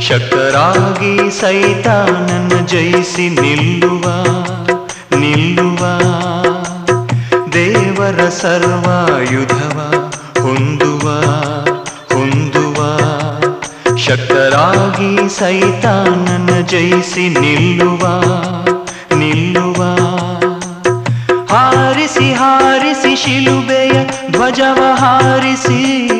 ಶಕ್ತರಾಗಿ ಸೈತಾನನ ಜಯಿಸಿ ನಿಲ್ಲುವ ನಿಲ್ಲುವ ದೇವರ ಸರ್ವಾಯುಧವ ಹೊಂದುವ ಹೊಂದುವ ಶಕ್ತರಾಗಿ ಸೈತಾನನ ಜಯಿಸಿ ನಿಲ್ಲುವ ನಿಲ್ಲುವ ಹಾರಿಸಿ ಹಾರಿಸಿ ಶಿಲುಬೆಯ ಧ್ವಜವ ಹಾರಿಸಿ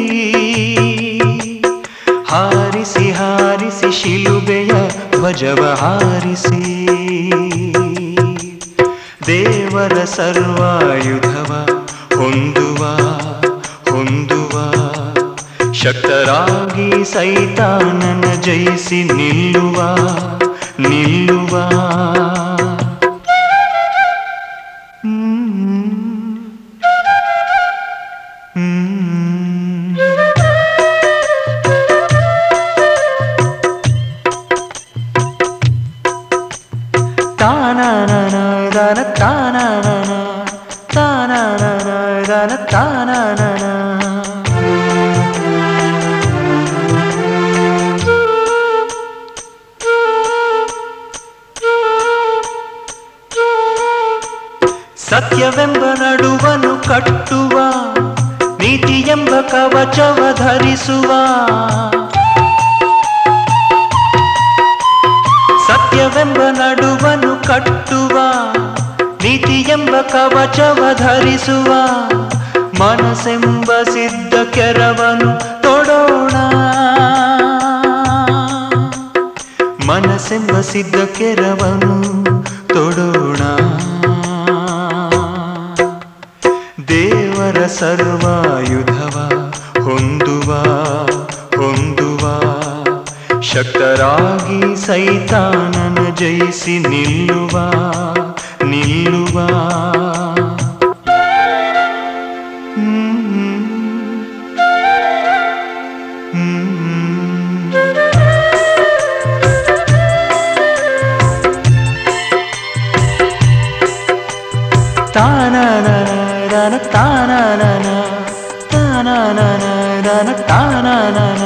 ಹಾರಿಸಿ ಹಾರಿಸಿ ಶಿಲುಬೆಯ ಧ್ವಜವ ಹಾರಿಸಿ ದೇವರ ಸರ್ವಾಯುಧವ ಹೊಂದುವ ಹೊಂದುವ ಶಕ್ತರಾಗಿ ಸೈತಾನನ ಜಯಿಸಿ ನಿಲ್ಲುವ ನಿಲ್ಲುವ ತಾನನನ ದನ ತಾನನನ ತಾನನನ ದನ ತಾನನನ ಸತ್ಯವೆಂಬ ನಡುವನು ಕಟ್ಟುವ ನೀತಿ ಎಂಬ ಕವಚವ ಧರಿಸುವ ಸತ್ಯವೆಂಬ ನಡುವನು ಕಟ್ಟುವ ನೀತಿ ಎಂಬ ಕವಚವ ಧರಿಸುವ ಮನಸ್ಸೆಂಬ ಸಿದ್ಧ ಕೆರವನು ತೊಡೋಣ ಮನಸ್ಸೆಂಬ ಸಿದ್ಧ ಕೆರವನು ತೊಡೋಣ ದೇವರ ಸರ್ವಾಯುಧವ ಹೊಂದುವ ಹೊಂದುವ ಶಕ್ತರಾಗಿ ಸೈತಾನನ ಜಯಿಸಿ ನಿಲ್ಲುವ ನಿಲ್ಲುವ ತಾನನನ ತಾನನನ ತಾನನನ ತಾನನನ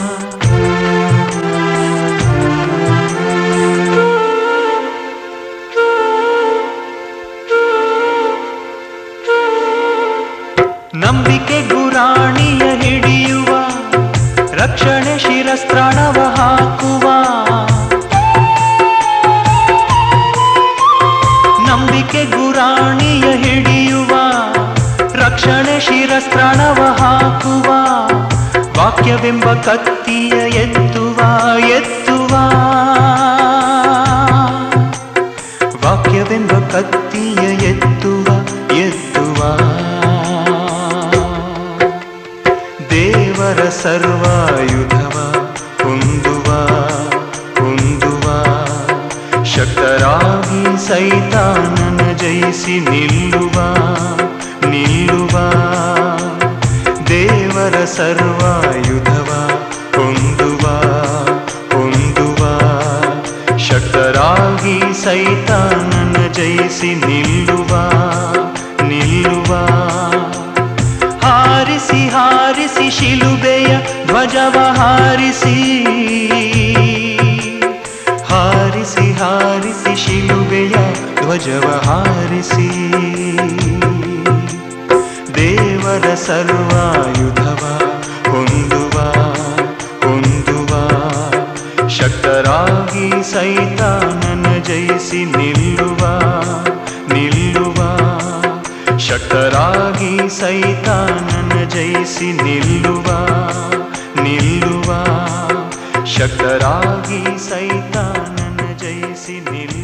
ನಂಬಿಕೆ ಗುರಾಣಿಯ ಹಿಡಿಯುವ ರಕ್ಷಣೆ ಶಿರಸ್ತ್ರಾಣವ ಹಾಕುವ ನಂಬಿಕೆ ಗುರಾಣಿಯ ಹಿಡಿಯುವ ರಕ್ಷಣೆ ಶಿರಸ್ತ್ರಾಣವ ಹಾಕುವ ವಾಕ್ಯವೆಂಬ ಕತ್ತಿಯ ಎತ್ತುವ ಎತ್ತುವ ವಾಕ್ಯವೆಂಬ ಕತ್ತಿಯ ಎತ್ತುವ ಎತ್ತುವ ದೇವರ ಸರ್ವಾಯುಧವ ಹೊಂದುವ ಹೊಂದುವ ಶಕ್ತರಾಗಿ ಸೈತಾನನ ಜಯಿಸಿ ನಿಲ್ಲುವ ನಿಲ್ಲುವ ದೇವರ ಸರ್ವಾಯುಧವ ಹೊಂದುವ ಹೊಂದುವ ಶಕ್ತರಾಗಿ ಸೈತಾನನ ಜಯಿಸಿ ನಿಲ್ಲುವ ನಿಲ್ಲುವ ಹಾರಿಸಿ ಹಾರಿಸಿ ಶಿಲುಬೆಯ ಧ್ವಜವ ಹಾರಿಸಿ ಹಾರಿಸಿ ಹಾರಿಸಿ ಶಿಲುಬೆಯ ಧ್ವಜವ ಹಾರಿಸಿ ದೇವರ ಸರ್ವಾಯುಧವ ಹೊಂದುವ ಹೊಂದುವ ಶಕ್ತರಾಗಿ ಸೈತಾನನ ಜಯಿಸಿ ನಿಲ್ಲುವ ನಿಲ್ಲುವ ಶಕ್ತರಾಗಿ ಸೈತಾನನ ಜಯಿಸಿ ನಿಲ್ಲುವ ನಿಲ್ಲುವ ಶಕ್ತರಾಗಿ ಸೈತಾನನ ಜಯಿಸಿ ನಿಲ್ಲುವ